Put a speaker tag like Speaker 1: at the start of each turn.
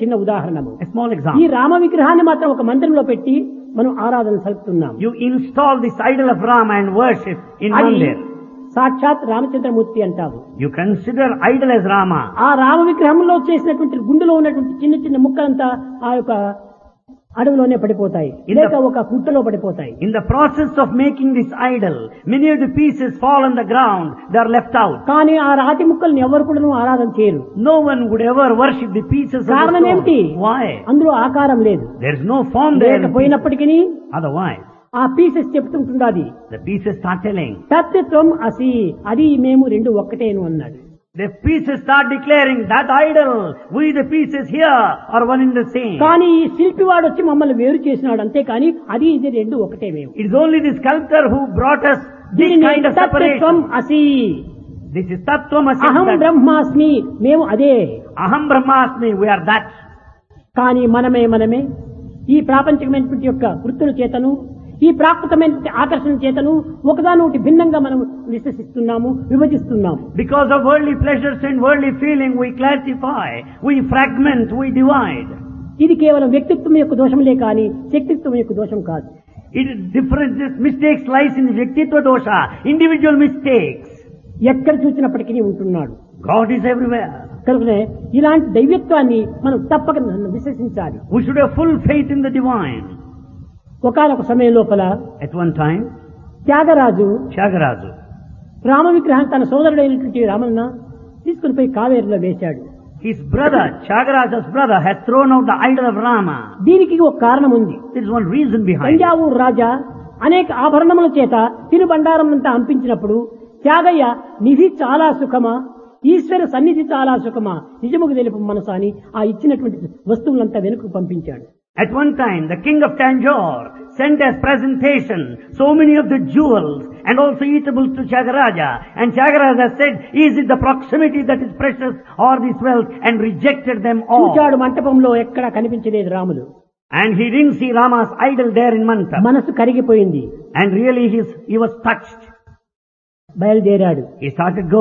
Speaker 1: చిన్న ఉదాహరణము
Speaker 2: A small
Speaker 1: ఈ
Speaker 2: example.
Speaker 1: Rama విగ్రహాన్ని మాత్రం ఒక మందిరంలో పెట్టి మనం ఆరాధన సలుపుతున్నాం
Speaker 2: You install this idol of Rama and worship in
Speaker 1: అది
Speaker 2: Mandir.
Speaker 1: సాక్షాత్ రామచంద్రమూర్తి అంటారు
Speaker 2: You consider idol as Rama.
Speaker 1: ఆ రామ విగ్రహంలో చేసినటువంటి గుండెలో ఉన్నటువంటి చిన్న చిన్న ముక్కలంతా ఆ యొక్క అడవిలోనే పడిపోతాయి
Speaker 2: In
Speaker 1: లేక
Speaker 2: the-
Speaker 1: ఒక పుట్టలో పడిపోతాయి
Speaker 2: In the process of making this idol, many of the pieces fall on the ground. They are left out.
Speaker 1: కానీ ఆ రాతి ముక్కల్ని ఎవరు కూడా ఆరాధన చేయరు
Speaker 2: No one would ever worship the pieces of the
Speaker 1: కారణం ఏమిటి
Speaker 2: stone. Why?
Speaker 1: అందులో ఆకారం లేదు
Speaker 2: There is no form there. in pieces.
Speaker 1: లేకపోయినప్పటికీ
Speaker 2: Otherwise,
Speaker 1: ఆ పీసెస్ చెప్తుంటున్నది
Speaker 2: the pieces start telling.
Speaker 1: తత్వం అసి అది మేము రెండు ఒక్కటేను అన్నాడు
Speaker 2: The pieces start declaring that idol, we the pieces here are one in the same.
Speaker 1: కానీ ఈ శిల్పి వాడు వచ్చి మమ్మల్ని వేరు చేసినాడు అంతే కానీ అది ఇది రెండు ఒకటే మేము
Speaker 2: It is only the sculptor who brought us this
Speaker 1: దీనిని
Speaker 2: kind of
Speaker 1: తత్వం
Speaker 2: separation.
Speaker 1: అసి
Speaker 2: This is Tattvamasi.
Speaker 1: అహం
Speaker 2: that-
Speaker 1: బ్రహ్మాస్మి మేము అదే
Speaker 2: Aham Brahmasmi, we are that.
Speaker 1: కానీ మనమే మనమే ఈ ప్రాపంచికమైనటువంటి యొక్క వృత్తుల చేతను ఈ ప్రాకృతమైనటువంటి ఆకర్షణ చేతను ఒకదానొకటి భిన్నంగా మనం విశ్వసిస్తున్నాము విభజిస్తున్నాము
Speaker 2: Because of worldly pleasures and worldly feeling, we classify, we fragment, we divide.
Speaker 1: ఇది కేవలం వ్యక్తిత్వం యొక్క దోషములే కానీ శక్తిత్వం యొక్క దోషం కాదు
Speaker 2: It is different. This mistakes lies in the Vyaktitva dosha, individual mistakes.
Speaker 1: ఎక్కడ చూసినప్పటికీ ఉంటున్నాడు
Speaker 2: God is everywhere.
Speaker 1: కనుకనే ఇలాంటి దైవ్యత్వాన్ని మనం తప్పక విశ్వసించాలి
Speaker 2: We should have full faith in the divine.
Speaker 1: ఒకనొక సమయం లోపల
Speaker 2: At one time,
Speaker 1: Tyagaraju
Speaker 2: Tyagaraja,
Speaker 1: Rama విగ్రహం తన సోదరుడైనటువంటి రామన్న తీసుకుని పోయి కావేరిలో వేశాడు
Speaker 2: his brother, Tyagaraja's brother, had thrown out the idol of Rama.
Speaker 1: దీనికి ఒక కారణం ఉంది
Speaker 2: There is one reason behind it.
Speaker 1: Thanjavur రాజా అనేక ఆభరణముల చేత తినుబండారం అంతా అంపించినప్పుడు త్యాగయ్య నిధి చాలా సుఖమా ఈశ్వర సన్నిధి చాలా సుఖమా నిజముకు తెలుపు మనసు అని ఆ ఇచ్చినటువంటి వస్తువులంతా వెనుకకు పంపించాడు
Speaker 2: At one time, the king of Tanjore sent as presentation so many of the jewels and also eatables to Chagaraja. And Chagaraja said, is it the proximity that is precious or this wealth? And rejected them all.
Speaker 1: చూచాడు మంటపంలో ఎక్కడా కనిపించలేదు Ramulu
Speaker 2: And he didn't see Rama's idol there in Manta.
Speaker 1: మనసు కరిగిపోయింది
Speaker 2: And really he's, he was touched.
Speaker 1: బయలుదేరాడు
Speaker 2: He started